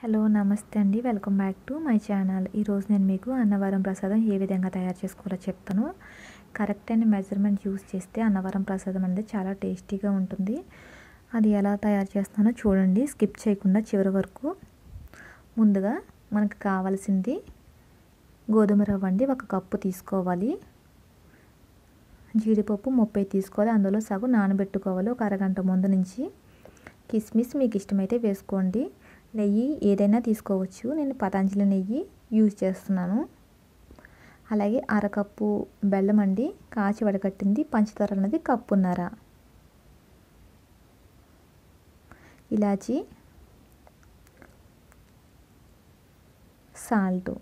hello నమస్తే అండి welcome back to my channel ఈరోజు నేను మీకు అన్నవరం ప్రసాదం ఏ విధంగా తయారు చేసుకోవాలో చెప్తాను కరెక్ట్ అయిన మెజర్మెంట్ యూస్ చేస్తే అన్నవరం ప్రసాదం అనేది చాలా టేస్టీగా ఉంటుంది అది ఎలా తయారు చేస్తానో చూడండి స్కిప్ చేయకుండా చివరి వరకు ముందుగా మనకు కావాల్సింది గోధుమ రవ్వ అండి ఒక కప్పు తీసుకోవాలి జీడిపప్పు ముప్పై తీసుకోవాలి అందులో సగం నానబెట్టుకోవాలి ఒక అరగంట ముందు నుంచి కిస్మిస్ మీకు ఇష్టమైతే వేసుకోండి నెయ్యి ఏదైనా తీసుకోవచ్చు నేను పతంజలి నెయ్యి యూజ్ చేస్తున్నాను అలాగే అరకప్పు బెల్లం అండి కాచి వడకట్టింది పంచదార అన్నది కప్పున్నర ఇలాచి సాల్ట్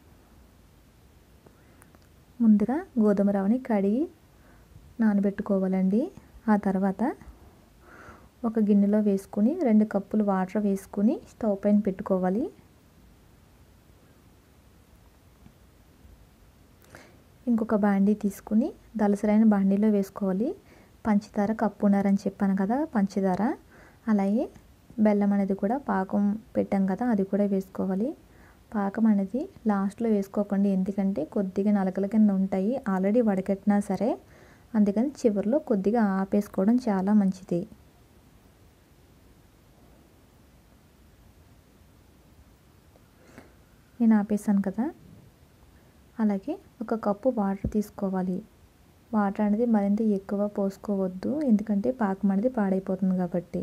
ముందుగా గోధుమ రవ్వని కడిగి నానబెట్టుకోవాలండి ఆ తర్వాత ఒక గిన్నెలో వేసుకుని రెండు కప్పులు వాటర్ వేసుకుని స్టవ్ పైన పెట్టుకోవాలి ఇంకొక బాండీ తీసుకుని దలసరైన బాండీలో వేసుకోవాలి పంచదార కప్పున్నారని చెప్పాను కదా పంచదార అలాగే బెల్లం అనేది కూడా పాకం పెట్టాం కదా అది కూడా వేసుకోవాలి పాకం అనేది లాస్ట్లో వేసుకోకండి ఎందుకంటే కొద్దిగా నలకల కింద ఉంటాయి ఆల్రెడీ వడకట్టినా సరే అందుకని చివరిలో కొద్దిగా ఆపేసుకోవడం చాలా మంచిది నేను ఆపేసాను కదా అలాగే ఒక కప్పు వాటర్ తీసుకోవాలి వాటర్ అనేది మరింత ఎక్కువ పోసుకోవద్దు ఎందుకంటే పాకం అనేది పాడైపోతుంది కాబట్టి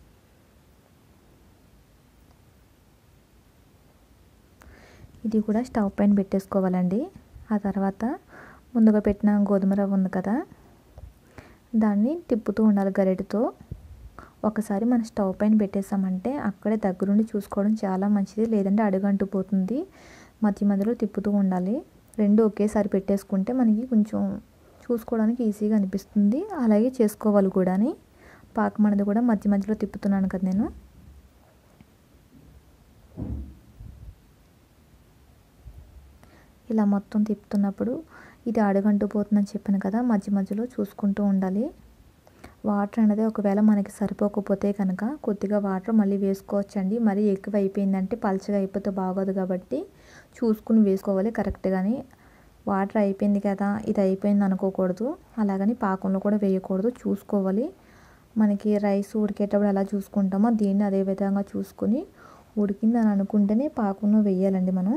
ఇది కూడా స్టవ్ పైన పెట్టేసుకోవాలండి ఆ తర్వాత ముందుగా పెట్టిన గోధుమ రవ్వ ఉంది కదా దాన్ని తిప్పుతూ ఉండాలి గరిటతో ఒకసారి మన స్టవ్ పైన పెట్టేసామంటే అక్కడే దగ్గరుండి చూసుకోవడం చాలా మంచిది లేదంటే అడుగంటుపోతుంది మధ్య మధ్యలో తిప్పుతూ ఉండాలి రెండు ఒకేసారి పెట్టేసుకుంటే మనకి కొంచెం చూసుకోవడానికి ఈజీగా అనిపిస్తుంది అలాగే చేసుకోవాలి కూడా పాకం అనేది కూడా మధ్య మధ్యలో తిప్పుతున్నాను కదా నేను ఇలా మొత్తం తిప్పుతున్నప్పుడు ఇది అడుగంటుపోతుందని చెప్పాను కదా మధ్య మధ్యలో చూసుకుంటూ ఉండాలి వాటర్ అనేది ఒకవేళ మనకి సరిపోకపోతే కనుక కొద్దిగా వాటర్ మళ్ళీ వేసుకోవచ్చండి మరీ ఎక్కువ అయిపోయిందంటే పలచగా అయిపోతే బాగోదు కాబట్టి చూసుకుని వేసుకోవాలి కరెక్ట్గాని వాటర్ అయిపోయింది కదా ఇది అయిపోయింది అనుకోకూడదు అలాగని పాకంలో కూడా వేయకూడదు చూసుకోవాలి మనకి రైస్ ఉడికేటప్పుడు ఎలా చూసుకుంటామో దీన్ని అదే విధంగా చూసుకుని ఉడికిందని అనుకుంటేనే పాకంలో వేయాలండి మనం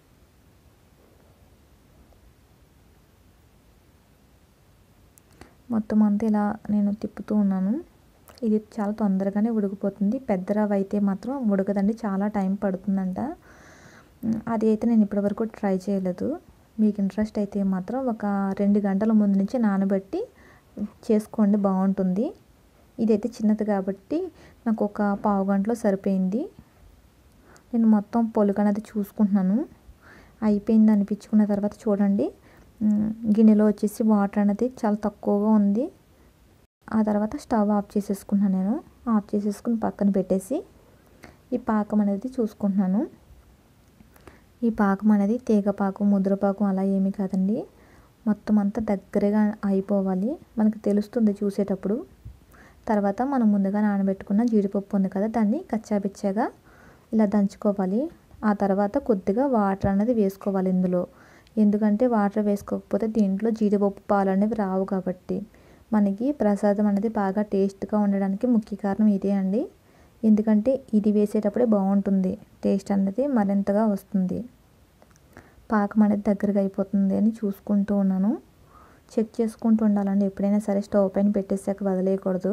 మొత్తం అంతా ఇలా నేను తిప్పుతూ ఉన్నాను ఇది చాలా తొందరగానే ఉడికిపోతుంది పెద్ద రవ్వ అయితే మాత్రం ఉడకదండి చాలా టైం పడుతుందంట అది అయితే నేను ఇప్పటివరకు ట్రై చేయలేదు మీకు ఇంట్రెస్ట్ అయితే మాత్రం ఒక రెండు గంటల ముందు నుంచి నానబెట్టి చేసుకోండి బాగుంటుంది ఇదైతే చిన్నది కాబట్టి నాకు ఒక పావు గంటలో సరిపోయింది నేను మొత్తం పొలుగు అనేది చూసుకుంటున్నాను అయిపోయింది అనిపించుకున్న తర్వాత చూడండి గిన్నెలో వచ్చేసి వాటర్ అనేది చాలా తక్కువగా ఉంది ఆ తర్వాత స్టవ్ ఆఫ్ చేసేసుకున్నాను నేను ఆఫ్ చేసేసుకుని పక్కన పెట్టేసి ఈ పాకం అనేది చూసుకుంటున్నాను ఈ పాకం అనేది తీగపాకం ముద్రపాకం అలా ఏమీ కాదండి మొత్తం అంతా దగ్గరగా అయిపోవాలి మనకు తెలుస్తుంది చూసేటప్పుడు తర్వాత మనం ముందుగా నానబెట్టుకున్న జీడిపప్పు ఉంది కదా దాన్ని కచ్చాపిచ్చాగా ఇలా దంచుకోవాలి ఆ తర్వాత కొద్దిగా వాటర్ అనేది వేసుకోవాలి ఇందులో ఎందుకంటే వాటర్ వేసుకోకపోతే దీంట్లో జీడిపప్పు పాలు అనేవి రావు కాబట్టి మనకి ప్రసాదం అనేది బాగా టేస్ట్గా ఉండడానికి ముఖ్య కారణం ఇదే అండి ఎందుకంటే ఇది వేసేటప్పుడే బాగుంటుంది టేస్ట్ అనేది మరింతగా వస్తుంది పాకం అనేది దగ్గరగా అయిపోతుంది అని చూసుకుంటూ ఉన్నాను చెక్ చేసుకుంటూ ఉండాలండి ఎప్పుడైనా సరే స్టవ్ పైన పెట్టేసాక వదిలేయకూడదు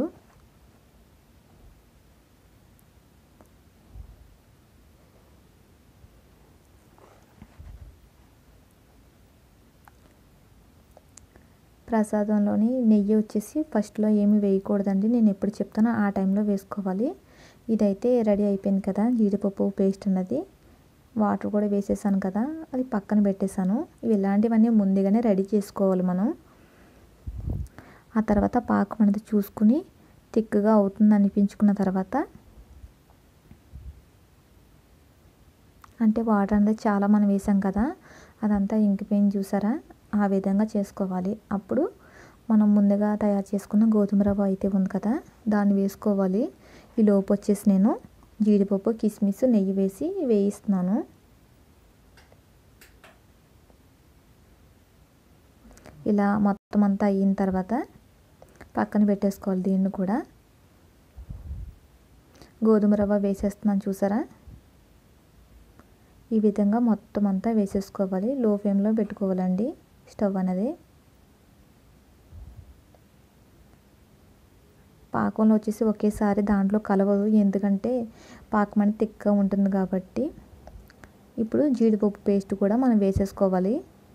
ప్రసాదంలోని నెయ్యి వచ్చేసి ఫస్ట్లో ఏమి వేయకూడదండి నేను ఎప్పుడు చెప్తానో ఆ టైంలో వేసుకోవాలి ఇదైతే రెడీ అయిపోయింది కదా జీడిపప్పు పేస్ట్ అన్నది వాటర్ కూడా వేసేసాను కదా అది పక్కన పెట్టేశాను ఇవి ఇలాంటివన్నీ ముందుగానే రెడీ చేసుకోవాలి మనం ఆ తర్వాత పాకం అనేది చూసుకుని థిక్గా అవుతుంది అనిపించుకున్న తర్వాత అంటే వాటర్ అనేది చాలా మనం వేసాం కదా అదంతా ఇంకిపోయింది చూసారా ఆ విధంగా చేసుకోవాలి అప్పుడు మనం ముందుగా తయారు చేసుకున్న గోధుమ రవ్వ అయితే ఉంది కదా దాన్ని వేసుకోవాలి ఈ లోపు వచ్చేసి నేను జీడిపప్పు కిస్మిస్ నెయ్యి వేసి వేయిస్తున్నాను ఇలా మొత్తం అంతా అయిన తర్వాత పక్కన పెట్టేసుకోవాలి దీన్ని కూడా గోధుమ రవ్వ వేసేస్తున్నాను చూసారా ఈ విధంగా మొత్తం అంతా వేసేసుకోవాలి లో ఫ్లేమ్లో పెట్టుకోవాలండి స్టవ్ అనేది పాకంలో వచ్చేసి ఒకేసారి దాంట్లో కలవదు ఎందుకంటే పాకం అనేది తిక్కగా ఉంటుంది కాబట్టి ఇప్పుడు జీడిపప్పు పేస్ట్ కూడా మనం వేసేసుకోవాలి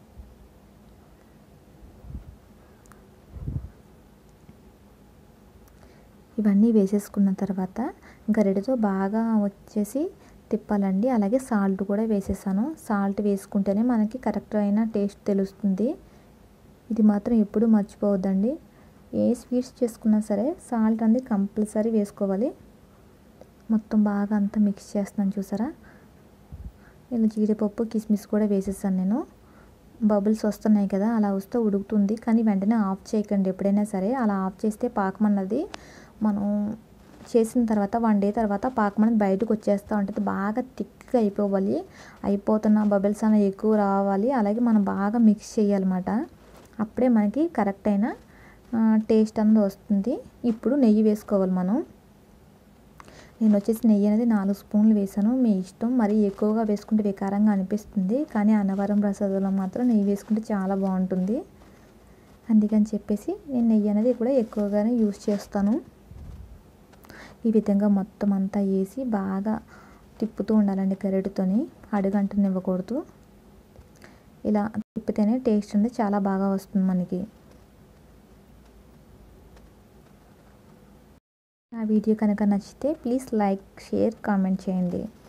ఇవన్నీ వేసేసుకున్న తర్వాత గరిటతో బాగా వచ్చేసి తిప్పాలండి అలాగే సాల్ట్ కూడా వేసేసాను సాల్ట్ వేసుకుంటేనే మనకి కరెక్ట్ అయిన టేస్ట్ తెలుస్తుంది ఇది మాత్రం ఎప్పుడు మర్చిపోవద్దండి ఏ స్వీట్స్ చేసుకున్నా సరే సాల్ట్ అనేది కంపల్సరీ వేసుకోవాలి మొత్తం బాగా అంతా మిక్స్ చేస్తున్నాను చూసారా నేను జీడిపప్పు కిస్మిస్ కూడా వేసేసాను నేను బబుల్స్ వస్తున్నాయి కదా అలా వస్తే ఉడుకుతుంది కానీ వెంటనే ఆఫ్ చేయకండి ఎప్పుడైనా సరే అలా ఆఫ్ చేస్తే పాకం అన్నది మనం చేసిన తర్వాత వన్ డే తర్వాత పాకం అనేది బయటకు వచ్చేస్తూ ఉంటుంది బాగా థిక్గా అయిపోవాలి అయిపోతున్న బబుల్స్ అనేవి ఎక్కువ రావాలి అలాగే మనం బాగా మిక్స్ చేయాలన్నమాట అప్పుడే మనకి కరెక్ట్ అయిన టేస్ట్ అనేది వస్తుంది ఇప్పుడు నెయ్యి వేసుకోవాలి మనం నేను వచ్చేసి నెయ్యి అనేది నాలుగు స్పూన్లు వేసాను మీ ఇష్టం మరీ ఎక్కువగా వేసుకుంటే వికారంగా అనిపిస్తుంది కానీ అన్నవరం ప్రసాదంలో మాత్రం నెయ్యి వేసుకుంటే చాలా బాగుంటుంది అందుకని చెప్పేసి నేను నెయ్యి అనేది కూడా ఎక్కువగానే యూస్ చేస్తాను ఈ విధంగా మొత్తం అంతా వేసి బాగా తిప్పుతూ ఉండాలండి గరిటతోని అడుగంటనివ్వకూడదు ఇలా తిప్పితేనే టేస్ట్ అనేది చాలా బాగా వస్తుంది మనకి నా వీడియో కనుక నచ్చితే ప్లీజ్ లైక్ షేర్ కామెంట్ చేయండి